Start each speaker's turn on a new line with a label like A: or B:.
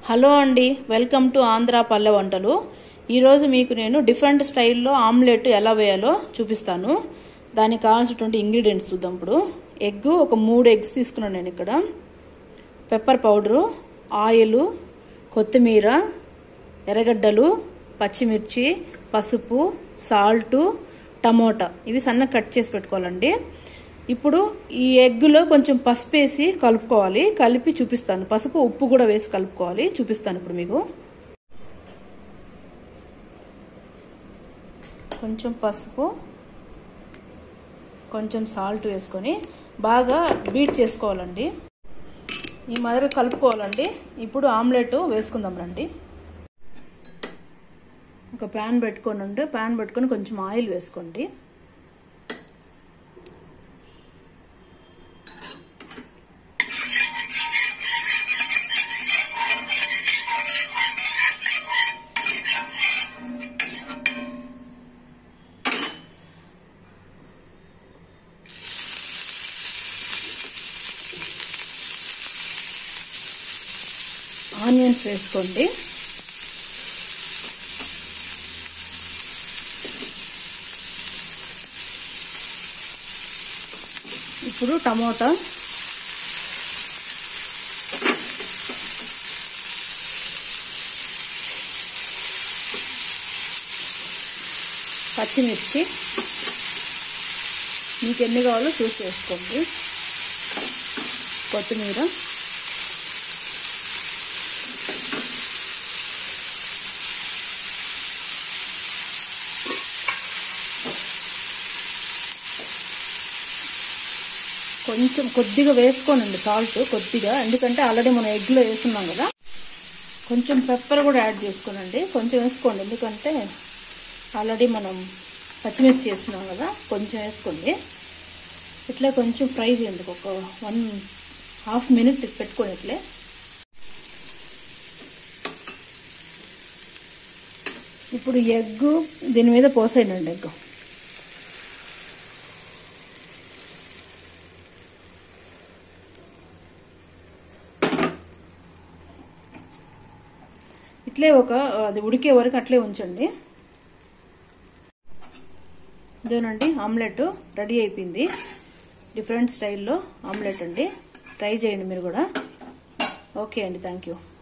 A: hello అండి welcome to Andhra పల్లె వంటలు ఈరోజు మీకు నేను డిఫరెంట్ స్టైల్లో ఆమ్లెట్ ఎలా వేయాలో చూపిస్తాను దానికి కావాల్సినటువంటి ఇంగ్రీడియంట్స్ చూద్దాం ఇప్పుడు ఎగ్ ఒక మూడు ఎగ్స్ తీసుకున్నాను నేను ఇక్కడ పెప్పర్ పౌడరు ఆయిల్ కొత్తిమీర ఎర్రగడ్డలు పచ్చిమిర్చి పసుపు సాల్టు టమోటా ఇవి సన్నగా కట్ చేసి పెట్టుకోవాలండి ఇప్పుడు ఈ ఎగ్గులో కొంచెం పసుపు వేసి కలుపుకోవాలి కలిపి చూపిస్తాను పసుపు ఉప్పు కూడా వేసి కలుపుకోవాలి చూపిస్తాను ఇప్పుడు మీకు కొంచెం పసుపు కొంచెం సాల్ట్ వేసుకొని బాగా బీట్ చేసుకోవాలండి ఈ మాదిరి కలుపుకోవాలండి ఇప్పుడు ఆమ్లెట్ వేసుకుందాం రండి ఒక ప్యాన్ పెట్టుకొని ఉంటే ప్యాన్ పెట్టుకొని కొంచెం ఆయిల్ వేసుకోండి ఆనియన్స్ వేసుకోండి ఇప్పుడు టమోటా పచ్చిమిర్చి మీకు ఎన్ని కావాలో చూసి వేసుకోండి కొత్తిమీర కొంచెం కొద్దిగా వేసుకోనండి సాల్ట్ కొద్దిగా ఎందుకంటే ఆల్రెడీ మనం ఎగ్లో వేసుకున్నాం కదా కొంచెం పెప్పర్ కూడా యాడ్ చేసుకోనండి కొంచెం వేసుకోండి ఎందుకంటే ఆల్రెడీ మనం పచ్చిమిర్చి వేస్తున్నాం కదా కొంచెం వేసుకోండి ఇట్లా కొంచెం ఫ్రై చేయండి ఒక వన్ హాఫ్ మినిట్ పెట్టుకొని ఇట్లే ఇప్పుడు ఎగ్ దీని మీద పోసేయండి ఎగ్ ఇట్లే ఒక అది ఉడికే వరకు అట్లే ఉంచండి ఇదేనండి ఆమ్లెట్ రెడీ అయిపోయింది డిఫరెంట్ స్టైల్లో ఆమ్లెట్ అండి ట్రై చేయండి మీరు కూడా ఓకే అండి థ్యాంక్ యూ